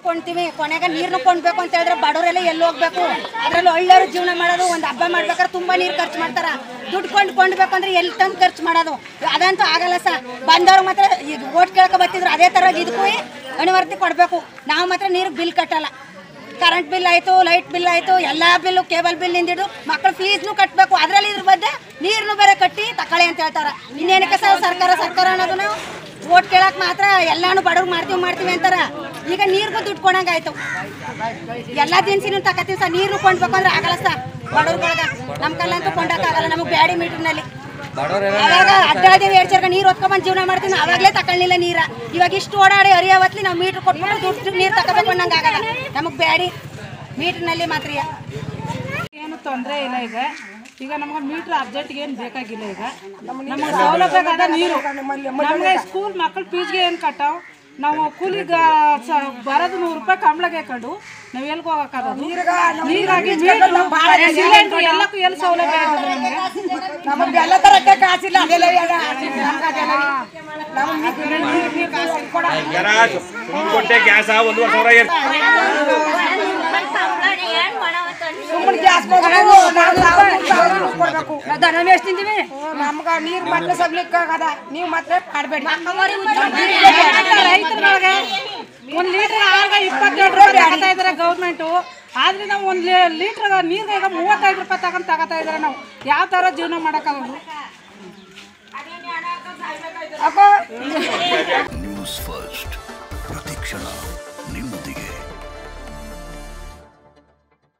ಕೊಂಡ್ತೀವಿ ಕೊನೆಗೆ ನೀರ್ನು ಕೊಂಡ್ಬೇಕು ಅಂತ ಹೇಳಿದ್ರೆ ಬಡವರೆಲ್ಲ ಎಲ್ಲಿ ಹೋಗ್ಬೇಕು ಅದ್ರಲ್ಲಿ ಒಳ್ಳೆಯವ್ರು ಜೀವನ ಮಾಡೋದು ಒಂದು ಹಬ್ಬ ಮಾಡ್ಬೇಕಾದ್ರೆ ತುಂಬಾ ನೀರು ಖರ್ಚು ಮಾಡ್ತಾರ ದುಡ್ಡು ಕೊಂಡು ಕೊಂಡ್ಬೇಕು ಅಂದ್ರೆ ಎಲ್ಲಿ ತಂದು ಖರ್ಚು ಮಾಡೋದು ಅದಂತೂ ಆಗಲ್ಲ ಸರ್ ಬಂದವ್ರು ಮಾತ್ರ ಈಗ ಓಟ್ ಕೇಳಕ್ಕೆ ಬರ್ತಿದ್ರು ಅದೇ ಥರ ಇದಕ್ಕೂ ಅನಿವಾರ್ಯತೆ ಕೊಡಬೇಕು ನಾವು ಮಾತ್ರ ನೀರು ಬಿಲ್ ಕಟ್ಟಲ್ಲ ಕರೆಂಟ್ ಬಿಲ್ ಆಯಿತು ಲೈಟ್ ಬಿಲ್ ಆಯಿತು ಎಲ್ಲ ಬಿಲ್ಲು ಕೇಬಲ್ ಬಿಲ್ ನಿಂದಿಡು ಮಕ್ಕಳ ಫೀಸ್ನು ಕಟ್ಟಬೇಕು ಅದರಲ್ಲಿ ಇದ್ರ ಬಗ್ಗೆ ನೀರನ್ನು ಬೇರೆ ಕಟ್ಟಿ ತಕೊಳ್ಳಿ ಅಂತ ಹೇಳ್ತಾರೆ ಇನ್ನೇನಕ್ಕೆ ಸರ್ ಸರ್ಕಾರ ಸರ್ಕಾರ ಅನ್ನೋದು ನಾವು ಓಟ್ ಕೇಳಕ್ ಮಾತ್ರ ಎಲ್ಲಾನು ಬಡವ್ರು ಮಾಡ್ತೀವಿ ಮಾಡ್ತೀವಿ ಅಂತಾರ ಈಗ ನೀರಿಗೂ ದುಡ್ಡು ಕೊಡಂಗಾಯ್ತು ಎಲ್ಲ ದಿನಸಿನೂ ತಕತೀವಿ ಸರ್ ನೀರು ಕೊಂಡ್ಬೇಕು ಅಂದ್ರೆ ಆಗಲ್ಲ ಸರ್ ಬಡವ್ರಗೊಳಗ ನಮ್ಮ ಕಲ್ಲಂತೂ ಕೊಂಡಕ್ಕಾಗಲ್ಲ ನಮಗೆ ಬ್ಯಾಡಿ ಮೀಟರ್ನಲ್ಲಿ ಅವಾಗ ಅಡ್ಡಾಡಿದೀವಿ ಎರಡು ಚರ್ಗ ನೀರು ಹೊತ್ಕೊಂಡ್ಬಂದು ಜೀವನ ಮಾಡ್ತೀವಿ ಅವಾಗಲೇ ತಕೊಳ್ಳಿಲ್ಲ ನೀರ ಇವಾಗ ಇಷ್ಟು ಓಡಾಡಿ ಹರಿಯವತ್ಲಿ ನಾವು ಮೀಟ್ರ್ ಕೊಟ್ಬಿಟ್ಟು ದುಡ್ಡು ನೀರು ತಗೋಬೇಕು ಅನ್ನಂಗೆ ಆಗಲ್ಲ ನಮಗೆ ಬ್ಯಾಡಿ ಮೀಟ್ರ್ನಲ್ಲಿ ಮಾತ್ರ ಏನು ತೊಂದರೆ ಇಲ್ಲ ಈಗ ಈಗ ನಮ್ಗೆ ಮೀಟ್ರ್ ಅರ್ಜೆಂಟ್ಗೆ ಏನು ಬೇಕಾಗಿಲ್ಲ ಈಗ ನಮಗೆ ಸೌಲಭ್ಯ ನೀರು ನಮಗೆ ಸ್ಕೂಲ್ ಮಕ್ಕಳ ಫೀಸ್ಗೆ ಏನು ಕಟ್ಟಾವ್ ನಾವು ಕೂಲಿಗೆ ಸ ಬರೋದು ನೂರು ರೂಪಾಯಿ ಕಂಬಳಗೆ ಕಡು ನಾವು ಎಲ್ಗೆ ಹೋಗಕ್ಕಾಗದು ನೀರಾಗಿ ಸಿಲಿಂಡ್ರ್ ಎಲ್ಲಕ್ಕೂ ಎಲ್ಲಿ ಸೌಲಭ್ಯ ಇರೋದು ನಮಗೆ ನಮಗೆ ಎಲ್ಲ ತರಕ್ಕೆ ಕಾಸಿಲ್ಲ ಅದೆಲ್ಲ ಕೊಟ್ಟೆ ಗ್ಯಾಸ ಒಂದೂವರೆ ಸಾವಿರ ಏನು ಸುಮ್ಮನೆ ಗ್ಯಾಸ್ ಕೊಡ್ಬೇಕು ದನ ಎಷ್ಟು ತಿಂತೀವಿ ನಮ್ಗ ನೀರ್ ಮತ್ತೆ ಸಗ್ಲಿಕ್ಕೆ ಆಗದ ನೀವು ಮಾತ್ರ ಮಾಡಬೇಡಿ ರೈತರುಗಳಿಗೆ ಒಂದು ಲೀಟರ್ ಆಗ ಇಪ್ಪತ್ತೆರಡು ರೂಪಾಯಿ ತಗೋತಾ ಇದ್ದಾರೆ ಗೌರ್ಮೆಂಟು ಆದ್ರೆ ನಾವು ಒಂದು ಲೀಟರ್ ನೀರಿಗೆ ಈಗ ಮೂವತ್ತೈದು ರೂಪಾಯಿ ತಗೊಂಡು ತಗೋತಾ ಇದ್ದಾರೆ ನಾವು ಯಾವ ಥರ ಜೀವನ ಮಾಡೋಕ್ಕಾಗೋದು ಅಕ್ಕ ನ್ಯೂಸ್ ಫಸ್ಟ್ ಪ್ರತಿಕ್ಷಣ